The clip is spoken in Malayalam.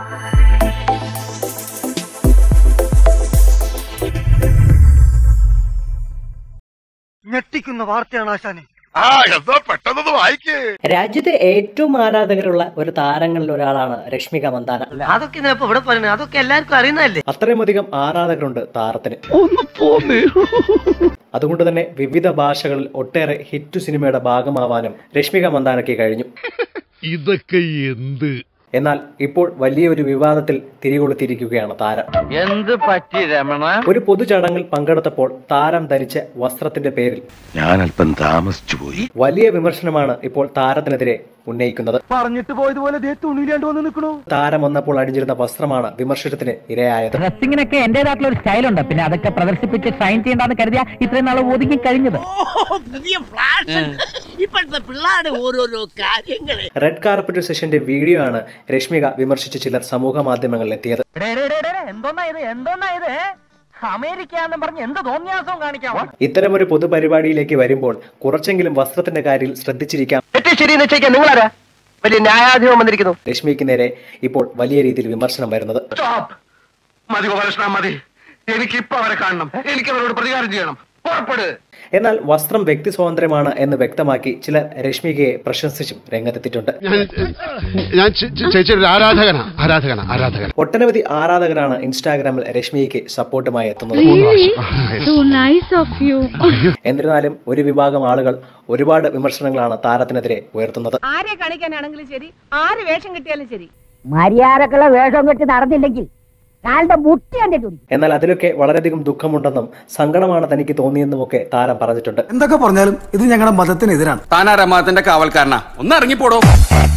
ഞെട്ടിക്കുന്ന വാർത്തയാണ് ആശാനെ ആ എന്താ പെട്ടെന്ന് വായിക്കേ രാജ്യത്തെ ഏറ്റവും ആരാധകരുള്ള ഒരു താരങ്ങളിൽ ഒരാളാണ് രശ്മിക മന്ദാന അതൊക്കെ ഞാൻ ഇപ്പൊ ഇവിടെ പറയുന്നത് അതൊക്കെ എല്ലാവർക്കും അറിയുന്നതല്ലേ അത്രയുമധികം ആരാധകരുണ്ട് താരത്തിന് അതുകൊണ്ട് തന്നെ വിവിധ ഭാഷകളിൽ ഒട്ടേറെ ഹിറ്റ് സിനിമയുടെ ഭാഗമാവാനും രശ്മിക മന്ദാനയ്ക്ക് കഴിഞ്ഞു ഇതൊക്കെ എന്ത് എന്നാൽ ഇപ്പോൾ വലിയൊരു വിവാദത്തിൽ തിരികൊളുത്തിയിരിക്കുകയാണ് താരം എന്ത് പറ്റി രമണ ഒരു പൊതുചടങ്ങിൽ പങ്കെടുത്തപ്പോൾ താരം ധരിച്ച വസ്ത്രത്തിന്റെ പേരിൽ ഞാൻ അല്പം താമസിച്ചു പോയി വലിയ വിമർശനമാണ് ഇപ്പോൾ താരത്തിനെതിരെ ഉന്നയിക്കുന്നത് പറഞ്ഞിട്ട് പോയതുപോലെ ദേ തുണിയിലാണ്ട് വന്ന് നിൽക്കണു താരം വന്നപ്പോൾ അണിഞ്ഞിരുന്ന വസ്ത്രമാണ് വിമർശനത്തിന് ഇരയായത് ഡ്രസ്സിങ്ങിനൊക്കെ എന്റേതായിട്ടുള്ള ഒരു സ്റ്റൈലുണ്ട് പിന്നെ അതൊക്കെ പ്രദർശിപ്പിച്ച് ഷൈൻ ചെയ്യേണ്ടെന്ന് കരുതിയ ഇത്രയും നാൾ ഒതുങ്ങി കഴിഞ്ഞത് പുതിയ ഫ്ലാഷ് ഇപ്പോഴത്തെ പിള്ളേരുടെ ഓരോരോ കാര്യങ്ങള് റെഡ് കാർപ്പറ്റ് സെഷന്റെ വീഡിയോ ആണ് രശ്മിക വിമർശിച്ച് ചിലർ സമൂഹ മാധ്യമങ്ങളിൽ എത്തിയത് എന്തോന്നാ ഇത് എന്തോന്നാ ഇത് അമേരിക്ക എന്ന് പറഞ്ഞ് എന്ത് തോന്നിയാസവും കാണിക്കാമോ ഇത്തരമൊരു പൊതുപരിപാടിയിലേക്ക് വരുമ്പോൾ കുറച്ചെങ്കിലും വസ്ത്രത്തിന്റെ കാര്യത്തിൽ ശ്രദ്ധിച്ചിരിക്കാം തെറ്റ് ശരി നിശ്ചയിക്കാൻ നിങ്ങളാരാ വലിയ ന്യായാധിപം വന്നിരിക്കുന്നു രശ്മിക്ക് നേരെ ഇപ്പോൾ വലിയ രീതിയിൽ വിമർശനം വരുന്നത് മതി ഗോപാലകൃഷ്ണ മതി എനിക്കിപ്പോ അവരെ കാണണം എനിക്ക് അവരോട് പ്രതികാരം ചെയ്യണം പുറപ്പെട് എന്നാൽ വസ്ത്രം വ്യക്തി സ്വാതന്ത്ര്യമാണ് എന്ന് വ്യക്തമാക്കി ചിലർ രശ്മികയെ പ്രശംസിച്ചും രംഗത്തെത്തിയിട്ടുണ്ട് ഞാൻ ചേച്ചിയുടെ ഒരു ആരാധകനാ ആരാധകനാ ആരാധകൻ ഒട്ടനവധി ആരാധകരാണ് ഇൻസ്റ്റാഗ്രാമിൽ രശ്മിക്ക് സപ്പോർട്ടുമായി എത്തുന്നത് So nice of you. എന്നിരുന്നാലും ഒരു വിഭാഗം ആളുകൾ ഒരുപാട് വിമർശനങ്ങളാണ് താരത്തിനെതിരെ ഉയർത്തുന്നത് ആരെ കാണിക്കാനാണെങ്കിലും ശരി ആര് വേഷം കിട്ടിയാലും ശരി മര്യാദക്കുള്ള വേഷം കെട്ടി നടന്നില്ലെങ്കിൽ കാലിന്റെ മുട്ടി കണ്ടിട്ടുണ്ട് എന്നാൽ അതിലൊക്കെ വളരെയധികം ദുഃഖമുണ്ടെന്നും സങ്കടമാണ് തനിക്ക് തോന്നിയെന്നുമൊക്കെ താരം പറഞ്ഞിട്ടുണ്ട് എന്തൊക്കെ പറഞ്ഞാലും ഇത് ഞങ്ങളുടെ മതത്തിനെതിരാണ് താനാ മതത്തിന്റെ കാവൽക്കാരനാ ഒന്ന് ഇറങ്ങിപ്പോടോ